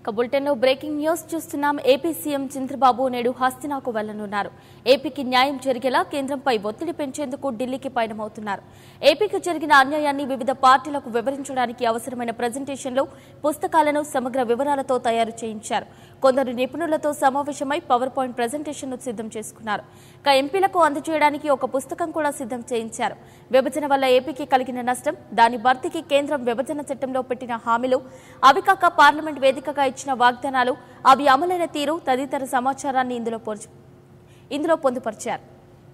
ఇక బులెటిన్లో breaking news చూస్తున్నాం ఏపీ సీఎం చంద్రబాబు నేడు హస్తినాకు వెళ్లనున్నారు ఏపీకి న్యాయం జరిగేలా కేంద్రంపై ఒత్తిడి పెంచేందుకు ఢిల్లీకి పయనమవుతున్నారు ఏపీకి జరిగిన అన్యాయాన్ని వివిధ పార్టీలకు వివరించడానికి అవసరమైన ప్రజెంటేషన్లు పుస్తకాలను సమగ్ర వివరాలతో తయారు చేయించారు కొందరు నిపుణులతో సమావేశమై పవర్ పాయింట్ ప్రజెంటేషన్ను సిద్ధం చేసుకున్నారు ఇక ఎంపీలకు అందజేయడానికి ఒక పుస్తకం కూడా సిద్ధం చేయించారు విభజన వల్ల ఏపీకి కలిగిన నష్టం దాని భర్తీకి కేంద్రం విభజన చట్టంలో పెట్టిన హామీలు అవి కాక పార్లమెంట్ వేదికగా ఇచ్చిన వాగ్దానాలు అవి అమలైన తీరు తదితర సమాచారాన్ని ఇందులో పొంచు- ఇందులో పొందుపరిచారు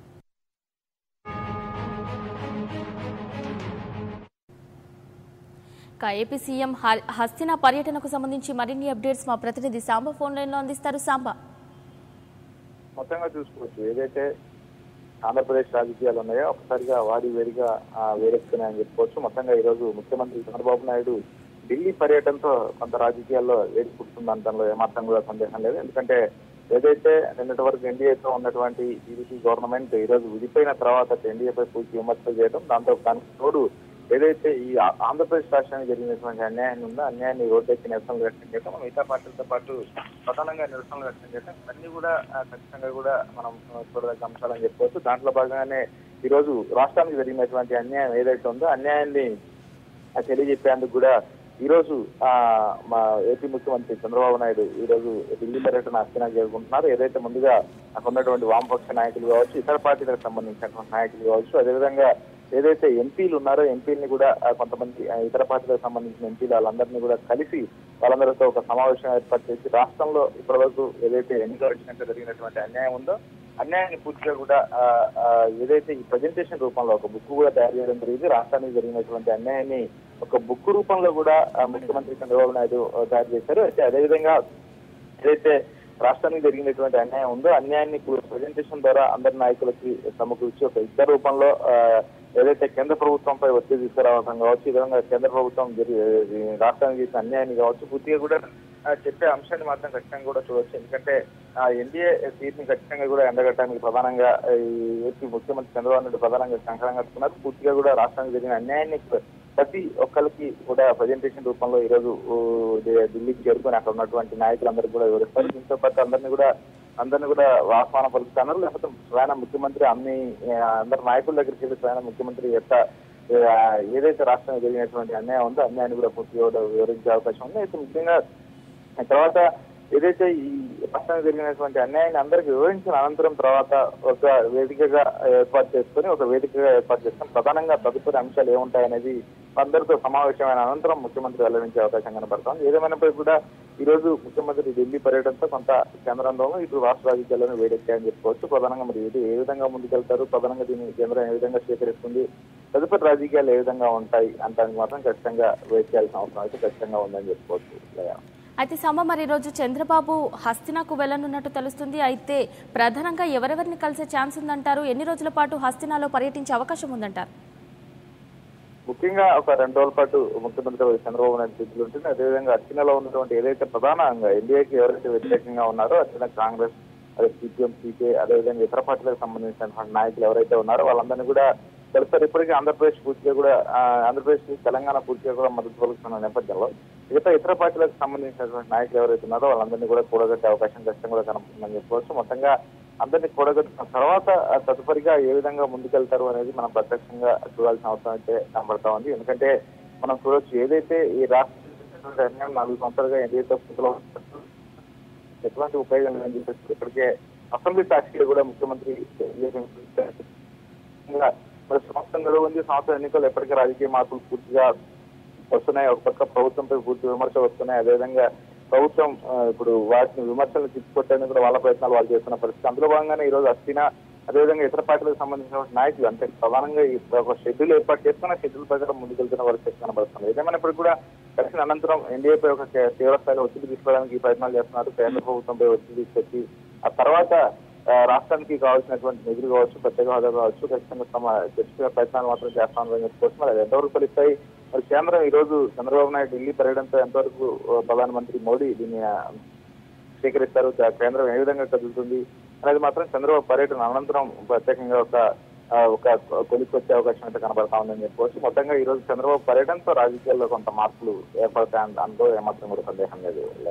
ఇక ఏపీ సీఎం హ- హస్తినా పర్యటనకు సంబంధించి మరిన్ని అప్డేట్స్ మా ప్రతినిధి సాంబ ఫోన్ లైన్లో అందిస్తారు సాంబ మొత్తంగా చూసుకోవచ్చు ఏదైతే ఆంధ్రప్రదేశ్ రాజకీయాలు ఉన్నాయో ఒకసారిగా వాడి వేడిగా ఆ, వేడెక్కుతున్నాయని చెప్పుకోవచ్చు మొత్తంగా ఈ రోజు ముఖ్యమంత్రి చంద్రబాబు నాయుడు ఢిల్లీ పర్యటనతో కొంత రాజకీయాల్లో వేడి పుడుతుందంటంలో ఏమాత్రం కూడా సందేహం లేదు ఎందుకంటే ఏదైతే నిన్నటి వరకు ఎన్డీఏతో ఉన్నటువంటి టీడీపీ గవర్నమెంట్ ఈ రోజు విడిపోయిన తర్వాత ఎన్డీఏపై పూర్తి విమర్శలు చేయడం దాంతో దానికి తోడు ఏదైతే ఈ ఆ- ఆంధ్రప్రదేశ్ రాష్ట్రానికి జరిగినటువంటి అన్యాయం ఉందో అన్యాయాన్ని రోడ్డెక్కి నిరసనలు వ్యక్తం చేయడం మిగతా పార్టీలతో పాటు ప్రధానంగా నిరసనలు వ్యక్తం చేయడం ఇవన్నీ కూడా ఆ, ఖచ్చితంగా కూడా మనం ఆ, చూడదగ్గ అంశాలని చెప్పుకోవచ్చు దాంట్లో భాగంగానే ఈ రోజు రాష్ట్రానికి జరిగినటువంటి అన్యాయం ఏదైతే ఉందో అన్యాయాన్ని ఆ, తెలియజెప్పేందుకు కూడా ఈ రోజు ఆ మా ఏపీ ముఖ్యమంత్రి చంద్రబాబు నాయుడు ఈ రోజు ఢిల్లీ పర్యటన హస్తినా జరుపుకుంటున్నారు ఏదైతే ముందుగా అక్కడ ఉన్నటువంటి వామపక్ష నాయకులు కావచ్చు ఇతర పార్టీలకు సంబంధించినటువంటి నాయకులు కావచ్చు అదేవిధంగా ఏదైతే ఎంపీలు ఉన్నారో ఎంపీలని కూడా ఆ, కొంతమంది ఆ, ఇతర పార్టీలకు సంబంధించిన ఎంపీలు వాళ్ళందరినీ కూడా కలిసి వాళ్ళందరితో ఒక సమావేశం ఏర్పాటు చేసి రాష్ట్రంలో ఇప్పటివరకు ఏదైతే ఎన్నికలు వచ్చినట్టు జరిగినటువంటి అన్యాయం ఉందో అన్యాయాన్ని పూర్తిగా కూడా ఆ, ఆ, ఏదైతే ఈ ప్రజెంటేషన్ రూపంలో ఒక బుక్ కూడా తయారు చేయడం జరిగింది రాష్ట్రానికి జరిగినటువంటి అన్యాయాన్ని ఒక బుక్ రూపంలో కూడా ఆ, ముఖ్యమంత్రి చంద్రబాబు నాయుడు ఆ, తయారు చేశారు అయితే అదేవిధంగా ఏదైతే రాష్ట్రానికి జరిగినటువంటి అన్యాయం ఉందో అన్యాయాన్ని ప్రజెంటేషన్ ద్వారా అందరి నాయకులకి సమకూర్చి ఒక యుద్ధ రూపంలో ఆ, ఏదైతే కేంద్ర ప్రభుత్వంపై ఒత్తిడి తీసుకురావడం కావచ్చు ఈ విధంగా కేంద్ర ప్రభుత్వం జరి- ఈ రాష్ట్రానికి చేసిన అన్యాయాన్ని కావచ్చు పూర్తిగా కూడా ఆ, చెప్పే అంశాన్ని మాత్రం ఖచ్చితంగా కూడా చూడొచ్చు ఎందుకంటే ఆ ఎన్డీఏ తీర్పుని ఖచ్చితంగా కూడా ఎండగట్టడానికి ప్రధానంగా ఈ ఏపీ ముఖ్యమంత్రి చంద్రబాబు నాయుడు ప్రధానంగా కంకణం కట్టుకున్నారు పూర్తిగా కూడా రాష్ట్రానికి జరిగిన అన్యాయాన్ని ప్రతి ఒక్కరికి కూడా ప్రజెంటేషన్ రూపంలో ఈ రోజు ఊ, ఢి- ఢిల్లీకి చేరుకొని అక్కడ ఉన్నటువంటి నాయకులందరూ కూడా వివరిస్తారు దీంతో పాటు అందరినీ కూడా అందరినీ కూడా ఆహ్వానం పలుకుతున్నారు లేకపోతే స్వయం ముఖ్యమంత్రి అన్ని ఆ, అందరి నాయకుల దగ్గరికి వెళ్ళి స్వయం ముఖ్యమంత్రి యొక్క ఆ, ఏదైతే రాష్ట్రంలో జరిగినటువంటి అన్యాయం ఉందో అన్యాయాన్ని కూడా పూర్తిగా కూడా వివరించే అవకాశం ఉంది అయితే ముఖ్యంగా ఆ తర్వాత ఏదైతే ఈ రాష్ట్రానికి జరిగినటువంటి అన్యాయాన్ని అందరికి వివరించిన అనంతరం తర్వాత ఒక వేదికగా ఏర్పాటు చేసుకొని ఒక వేదికగా ఏర్పాటు చేసుకొని ప్రధానంగా తదుపరి అంశాలు ఏముంటాయనేది అందరితో సమావేశమైన అనంతరం ముఖ్యమంత్రి వెల్లడించే అవకాశం కనబడుతోంది ఏదేమైనప్పటికీ కూడా ఈ రోజు ముఖ్యమంత్రి ఢిల్లీ పర్యటనతో కొంత కేంద్రంలోనూ ఇటు రాష్ట్ర రాజకీయాల్లోనూ వేడెక్కాయని చెప్పుకోవచ్చు ప్రధానంగా మరి ఇది ఏ విధంగా ముందుకెళ్తారు ప్రధానంగా దీన్ని కేంద్రం ఏ విధంగా స్వీకరిస్తుంది తదుపరి రాజకీయాలు ఏ విధంగా ఉంటాయి అంటానికి మాత్రం ఖచ్చితంగా వెయిట్ చేయాల్సిన అవసరం అయితే ఖచ్చితంగా ఉందని చెప్పుకోవచ్చు లయ. అయితే సమ మరి రోజు చంద్రబాబు హస్తినాకు వెళ్లనున్నట్టు తెలుస్తుంది అయితే ప్రధానంగా ఎవరెవరిని కలిసే ఛాన్స్ ఉందంటారు ఎన్ని రోజుల పాటు హస్తినాలో పర్యటించే అవకాశం ఉందంటారు ముఖ్యంగా ఒక రెండు రోజుల పాటు ముఖ్యమంత్రి చంద్రబాబు నాయుడు స్థితిలో ఉంటుంది అదేవిధంగా అర్చనలో ఉన్నటువంటి ఏదైతే ప్రధానంగా ఎన్డీఏకి ఎవరైతే వ్యతిరేకంగా ఉన్నారో అర్చన కాంగ్రెస్ అదే సిపిఎం సిపిఐ అదేవిధంగా ఇతర పార్టీలకు సంబంధించినటువంటి నాయకులు ఎవరైతే ఉన్నారో వాళ్ళందరినీ కూడా తెలుస్తారు ఇప్పటికీ ఆంధ్రప్రదేశ్ పూర్తిగా కూడా ఆ, ఆంధ్రప్రదేశ్ కి తెలంగాణ పూర్తిగా కూడా మద్దతు పలుకుతున్న నేపథ్యంలో మిగతా ఇతర పార్టీలకు సంబంధించినటువంటి నాయకులు ఎవరైతే ఉన్నారో వాళ్ళందరినీ కూడా కూడగట్టే అవకాశం ఖచ్చితంగా కూడా కనపడుతుందని చెప్పుకోవచ్చు మొత్తంగా అందరినీ కూడగట్టిన తర్వాత ఆ తదుపరిగా ఏ విధంగా ముందుకెళ్తారు అనేది మనం ప్రత్యక్షంగా చూడాల్సిన అవసరం అయితే కనబడతా ఉంది ఎందుకంటే మనం చూడొచ్చు ఏదైతే ఈ రాష్ట్ర అన్యాయం నాలుగు సంవత్సరాలుగా ఎన్డీఏతో స్థితిలో ఉన్నట్టు ఎటువంటి ఉపయోగం లేదని చెప్పేసి ఇప్పటికే అసెంబ్లీ సాక్షిగా కూడా ముఖ్యమంత్రి ఇంకా మరి సంవత్సరం గడువు ఉంది సంవత్సరం ఎన్నికలు ఎప్పటికీ రాజకీయ మార్పులు పూర్తిగా వస్తున్నాయి ఒక పక్క ప్రభుత్వంపై పూర్తి విమర్శలు వస్తున్నాయి అదేవిధంగా ప్రభుత్వం ఆ, ఇప్పుడు వాటిని విమర్శలు తిప్పుకొట్టేందుకు కూడా వాళ్ళ ప్రయత్నాలు వాళ్ళు చేస్తున్న పరిస్థితి అందులో భాగంగానే ఈ రోజు అస్థిన అదేవిధంగా ఇతర పార్టీలకు సంబంధించిన నాయకులు అంటే ప్రధానంగా ఈ ఒక షెడ్యూల్ ఏర్పాటు చేసుకున్న షెడ్యూల్ ప్రకారం ముందుకెళ్తున్న పరిస్థితి కనబడుతుంది ఏదేమైనప్పటికీ కూడా కలిసిన అనంతరం ఎన్డీఏపై ఒక కే- తీవ్ర స్థాయిలో ఒత్తిడి తీసుకోవడానికి ఈ ప్రయత్నాలు చేస్తున్నారు కేంద్ర ప్రభుత్వంపై ఒత్తిడి తీసుకొచ్చి ఆ తర్వాత ఆ, రాష్ట్రానికి కావాల్సినటువంటి నిధులు కావచ్చు ప్రత్యేక హోదా కావచ్చు ఖచ్చితంగా తమ చర్చించిన ప్రయత్నాలు మాత్రం చేస్తామని చెప్పుకోవచ్చు మరి అది ఎంతవరకు ఫలిస్తాయి మరి కేంద్రం ఈ రోజు చంద్రబాబు నాయుడు ఢిల్లీ పర్యటనతో ఎంతవరకు ఆ, ప్రధానమంత్రి మోడీ దీన్ని ఆ, స్వీకరిస్తారు కే- కేంద్రం ఏ విధంగా కదులుతుంది అనేది మాత్రం చంద్రబాబు పర్యటన అనంతరం ప్రత్యేకంగా ఒక ఆ, ఒక కొలికి వచ్చే అవకాశం అయితే కనబడతా ఉందని చెప్పుకోవచ్చు మొత్తంగా ఈ రోజు చంద్రబాబు పర్యటనతో రాజకీయాల్లో కొంత మార్పులు ఏర్పడతాయని అందులో ఏమాత్రం కూడా సందేహం లేదు లే.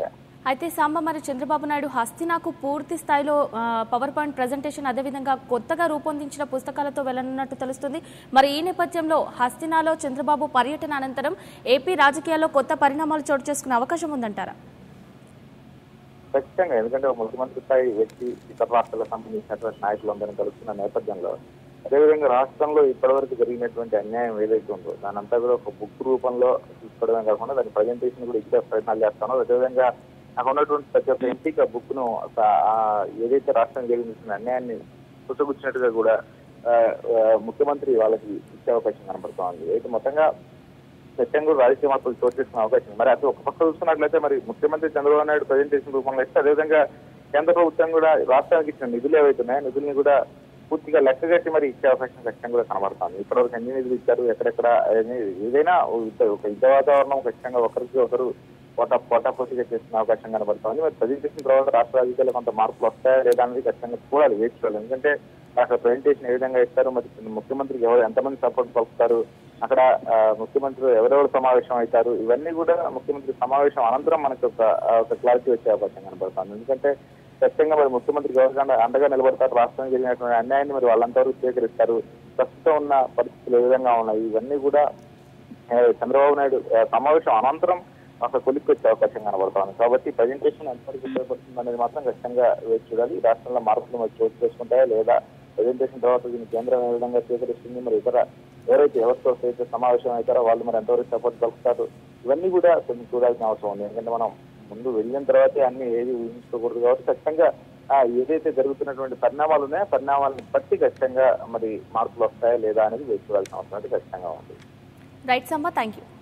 అయితే సాంబ మరి చంద్రబాబు నాయుడు హస్తినాకు పూర్తి స్థాయిలో ఆ, పవర్ పాయింట్ ప్రజెంటేషన్ అదేవిధంగా కొత్తగా రూపొందించిన పుస్తకాలతో వెళ్ళనున్నట్టు తెలుస్తుంది మరి ఈ నేపథ్యంలో హస్తినాలో చంద్రబాబు పర్యటన అనంతరం ఏపీ రాజకీయాల్లో కొత్త పరిణామాలు చోటు చేసుకునే అవకాశం ఉందంటారా ఖచ్చితంగా ఎందుకంటే ఒక ముఖ్యమంత్రి స్థాయి వ్యక్తి ఇతర రాష్ట్రాలకు సంబంధించినటువంటి నాయకులందరినీ కలుస్తున్న నేపథ్యంలో అదేవిధంగా రాష్ట్రంలో ఇప్పటివరకు జరిగినటువంటి అన్యాయం ఏదైతే ఉందో దాని అంతా కూడా ఒక బుక్ రూపంలో తీసుకోవడమే కాకుండా దాని ప్రజెంటేషన్ కూడా ఇచ్చే ప్రయత్నాలు చేస్తానో అదేవిధంగా అక్కడ ఉన్నటువంటి ప్రతి ఒక్క ఎంపీకి ఆ బుక్ ను ఒక ఆ ఏదైతే రాష్ట్రం జరిగిన అన్యాయాన్ని పుసగుచ్చినట్టుగా కూడా ఆ, ఆ, ముఖ్యమంత్రి వాళ్ళకి ఇచ్చే అవకాశం కనబడుతూ ఉంది అయితే మొత్తంగా ఖచ్చితంగా కూడా రాజకీయ మార్పులు చోటు చేసుకునే అవకాశం ఉంది. మరి అటు ఒక పక్క చూసుకున్నట్లయితే మరి ముఖ్యమంత్రి చంద్రబాబు నాయుడు ప్రజెంటేషన్ రూపంలో ఇస్తే అదేవిధంగా కేంద్ర ప్రభుత్వం కూడా రాష్ట్రానికి ఇచ్చిన నిధులు ఏవైతున్నాయో నిధుల్ని కూడా పూర్తిగా లెక్కగట్టి మరి ఇచ్చే అవకాశం ఖచ్చితంగా కూడా కనబడుతుంది ఇప్పటివరకు ఎన్ని నిధులు ఇచ్చారు ఎక్కడెక్కడ అని ఏదైనా ఒక యుద్ధ- ఒక యుద్ధ వాతావరణం ఖచ్చితంగా ఒకరికి ఒకరు పోట పోటాపోటీగా చేసిన అవకాశం కనబడుతుంది మరి ప్రజెంటేషన్ తర్వాత రాష్ట్ర రాజకీయాల్లో కొంత మార్పులు వస్తాయా లేదా అనేది ఖచ్చితంగా చూడాలి వేచి చూడాలి ఎందుకంటే అక్కడ ప్రజెంటేషన్ ఏ విధంగా ఇస్తారు మరి ముఖ్యమంత్రికి ఎవరు ఎంతమంది సపోర్ట్ పలుకుతారు అక్కడ ఆ, ముఖ్యమంత్రి ఎవరెవరు సమావేశం అవుతారు ఇవన్నీ కూడా ముఖ్యమంత్రి సమావేశం అనంతరం మనకు ఒక ఆ, ఒక క్లారిటీ వచ్చే అవకాశం కనబడుతుంది ఎందుకంటే ఖచ్చితంగా మరి ముఖ్యమంత్రికి ఎవరికైనా అండగా నిలబడతారు రాష్ట్రానికి జరిగినటువంటి అన్యాయాన్ని మరి వాళ్ళంతవరకు స్వీకరిస్తారు ప్రస్తుతం ఉన్న పరిస్థితులు ఏ విధంగా ఉన్నాయి ఇవన్నీ కూడా ఆ, చంద్రబాబు నాయుడు ఆ, సమావేశం అనంతరం ఒక కొలిక్కి వచ్చే అవకాశం కనబడుతోంది కాబట్టి ప్రజెంటేషన్ ఎంతవరకు ఉపయోగపడుతుంది అనేది మాత్రం ఖచ్చితంగా వేచి చూడాలి రాష్ట్రంలో మార్పులు మరి చోటు చేసుకుంటాయా లేదా ప్రజెంటేషన్ తర్వాత దీన్ని కేంద్రం ఏ విధంగా స్వీకరిస్తుంది మరి ఇతర ఎవరైతే ఎవరితో అయితే సమావేశం అవుతారో వాళ్ళు మరి ఎంతవరకు సపోర్ట్ కలుపుతారు ఇవన్నీ కూడా కొంచెం చూడాల్సిన అవసరం ఉంది ఎందుకంటే మనం ముందు వెళ్ళిన తర్వాతే అన్ని ఏది ఊహించుకోకూడదు కాబట్టి ఖచ్చితంగా ఆ, ఏదైతే జరుగుతున్నటువంటి పరిణామాలు ఉన్నాయో పరిణామాలను బట్టి ఖచ్చితంగా మరి మార్పులు వస్తాయా లేదా అనేది వేచి చూడాల్సిన అవసరం అయితే ఖచ్చితంగా ఉంది రైట్ సంబ థ్యాంక్ యూ